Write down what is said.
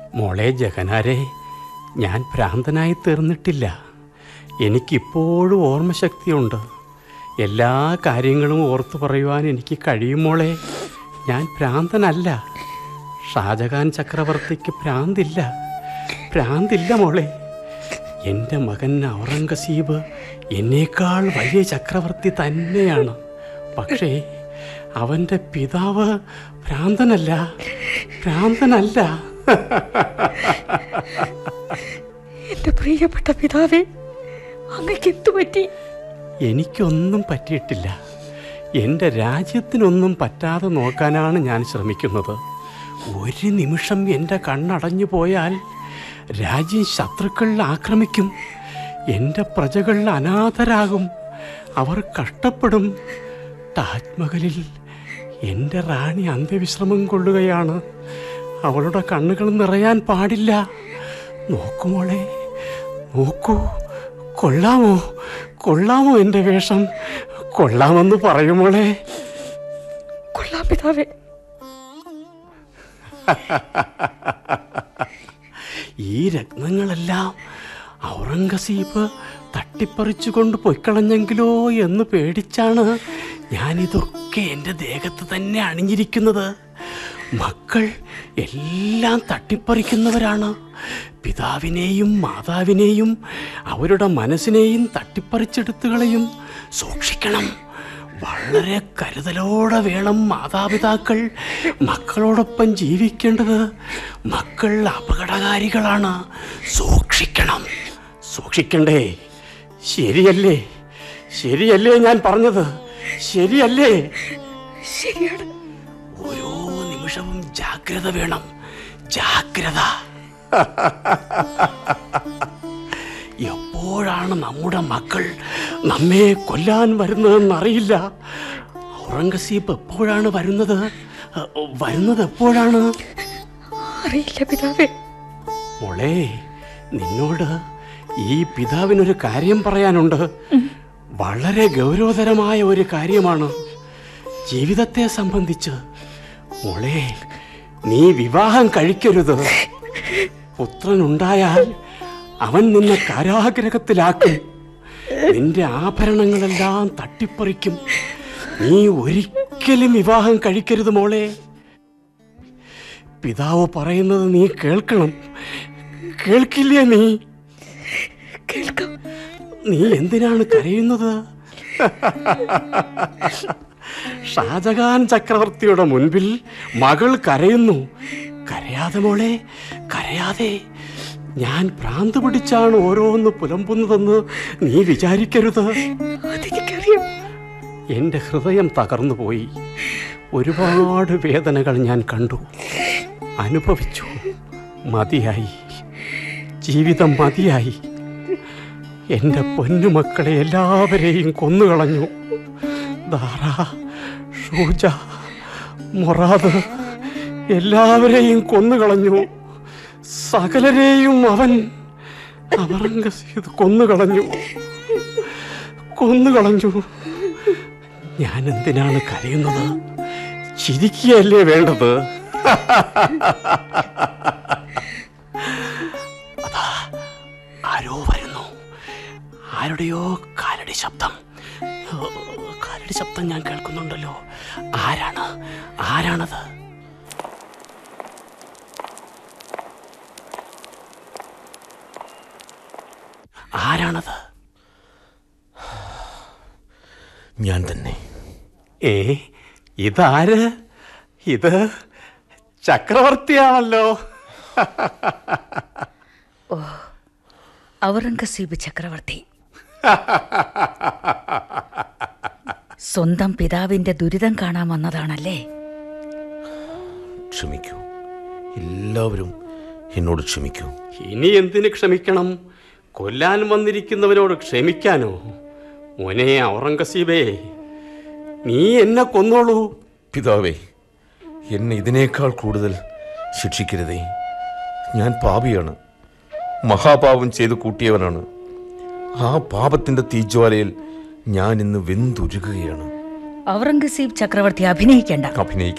മോളെ ജഗനാരെ ഞാൻ ഭ്രാന്തനായി തീർന്നിട്ടില്ല എനിക്കിപ്പോഴും ഓർമ്മശക്തിയുണ്ട് എല്ലാ കാര്യങ്ങളും ഓർത്തു പറയുവാൻ എനിക്ക് കഴിയും മോളെ ഞാൻ ഭ്രാന്തനല്ല ഷാജഹാൻ ചക്രവർത്തിക്ക് ഭ്രാന്തില്ല ഭ്രാന്തില്ല മോളെ എൻ്റെ മകൻ ഔറംഗസീബ് എന്നേക്കാൾ വലിയ ചക്രവർത്തി തന്നെയാണ് പക്ഷേ അവൻ്റെ പിതാവ് ഭ്രാന്തനല്ല ഭ്രാന്തനല്ല എന്റെ പ്രിയപ്പെട്ട പിതാവേ അങ്ങക്ക് എന്തു പറ്റി എനിക്കൊന്നും പറ്റിയിട്ടില്ല എൻ്റെ രാജ്യത്തിനൊന്നും പറ്റാതെ നോക്കാനാണ് ഞാൻ ശ്രമിക്കുന്നത് ഒരു നിമിഷം എൻ്റെ കണ്ണടഞ്ഞു പോയാൽ രാജ്യം ശത്രുക്കൾ ആക്രമിക്കും എൻ്റെ പ്രജകൾ അനാഥരാകും അവർ കഷ്ടപ്പെടും താജ്മഹലിൽ എൻ്റെ റാണി അന്ത്യവിശ്രമം കൊള്ളുകയാണ് അവളുടെ കണ്ണുകൾ നിറയാൻ പാടില്ല നോക്കുമോളെ നോക്കൂ കൊള്ളാമോ കൊള്ളാമോ എൻ്റെ വേഷം കൊള്ളാമെന്ന് പറയുമോളെ കൊള്ളാം പിതാവേ ഈ രത്നങ്ങളെല്ലാം ഔറംഗസീബ് തട്ടിപ്പറിച്ചു കൊണ്ട് പൊയ്ക്കളഞ്ഞെങ്കിലോ എന്ന് പേടിച്ചാണ് ഞാനിതൊക്കെ എൻ്റെ ദേഹത്ത് തന്നെ അണിഞ്ഞിരിക്കുന്നത് മക്കൾ എല്ലാം തട്ടിപ്പറിക്കുന്നവരാണ് പിതാവിനെയും മാതാവിനെയും അവരുടെ മനസ്സിനെയും തട്ടിപ്പറിച്ചെടുത്തു കളയും സൂക്ഷിക്കണം വളരെ കരുതലോടെ വേണം മാതാപിതാക്കൾ മക്കളോടൊപ്പം ജീവിക്കേണ്ടത് മക്കൾ അപകടകാരികളാണ് സൂക്ഷിക്കണം സൂക്ഷിക്കണ്ടേ ശരിയല്ലേ ശരിയല്ലേ ഞാൻ പറഞ്ഞത് ശരിയല്ലേ ശരിയാണ് ഓരോ നിമിഷവും ജാഗ്രത വേണം ജാഗ്രത എപ്പോഴാണ് നമ്മുടെ മക്കൾ നമ്മെ കൊല്ലാൻ വരുന്നതെന്ന് അറിയില്ല ഔറംഗസീബ് എപ്പോഴാണ് വരുന്നത് അഹ് വരുന്നത് എപ്പോഴാണ് അറിയില്ല പിതാവേ മോളെ നിന്നോട് ഈ പിതാവിനൊരു കാര്യം പറയാനുണ്ട് വളരെ ഗൗരവതരമായ ഒരു കാര്യമാണ് ജീവിതത്തെ സംബന്ധിച്ച് മോളെ നീ വിവാഹം കഴിക്കരുത് പുത്രനുണ്ടായാൽ അവൻ നിന്നെ കാരാഗ്രഹത്തിലാക്കും നിന്റെ ആഭരണങ്ങളെല്ലാം തട്ടിപ്പറിക്കും നീ ഒരിക്കലും വിവാഹം കഴിക്കരുത് മോളെ പിതാവ് പറയുന്നത് നീ കേൾക്കണം കേൾക്കില്ലേ നീ കേൾക്കാം നീ എന്തിനാണ് കരയുന്നത് ഷാജഹാൻ ചക്രവർത്തിയുടെ മുൻപിൽ മകൾ കരയുന്നു കരയാതെ മോളെ കരയാതെ ഞാൻ ഭ്രാന്ത് പിടിച്ചാണ് ഓരോന്ന് പുലമ്പുന്നതെന്ന് നീ വിചാരിക്കരുത് അതെനിക്കറിയാം എൻ്റെ ഹൃദയം തകർന്നു പോയി ഒരുപാട് വേദനകൾ ഞാൻ കണ്ടു അനുഭവിച്ചു മതിയായി ജീവിതം മതിയായി എൻ്റെ പൊന്നുമക്കളെ എല്ലാവരെയും കൊന്നുകളഞ്ഞു ദാറ ഷൂജ മൊറാദ് എല്ലാവരെയും കൊന്നുകളഞ്ഞു സകലരെയും അവൻ അവറംഗസീത് കൊന്നുകളഞ്ഞു കൊന്നുകളഞ്ഞു ഞാൻ എന്തിനാണ് കരയുന്നത് ചിരിക്കുകയല്ലേ വേണ്ടത് അതാ ആരോ വരുന്നു ആരുടെയോ കാലടി ശബ്ദം ഓ, കാലടി ശബ്ദം ഞാൻ കേൾക്കുന്നുണ്ടല്ലോ ആരാണ് ആരാണത് ആരാണത് ഞാൻ തന്നെ ഏ ഇതാര് ഇത് ചക്രവർത്തിയാണല്ലോ ഔറംഗസീബ് ചക്രവർത്തി സ്വന്തം പിതാവിന്റെ ദുരിതം കാണാൻ വന്നതാണല്ലേ ക്ഷമിക്കൂ എല്ലാവരും എന്നോട് ക്ഷമിക്കൂ ഇനി എന്തിന് ക്ഷമിക്കണം കൊല്ലാൻ വന്നിരിക്കുന്നവരോട് ക്ഷമിക്കാനോ മോനെ ഔറംഗസീബേ നീ എന്നെ കൊന്നോളൂ പിതാവേ എന്നെ ഇതിനേക്കാൾ കൂടുതൽ ശിക്ഷിക്കരുതേ ഞാൻ പാപിയാണ് മഹാപാപം ചെയ്തു കൂട്ടിയവനാണ് ആ പാപത്തിന്റെ തീജ്വാലയിൽ ഞാൻ ഇന്ന് വെന്തുരുകുകയാണ് ഔറംഗസീബ് ചക്രവർത്തി അഭിനയിക്കേണ്ട അഭിനയിക്കും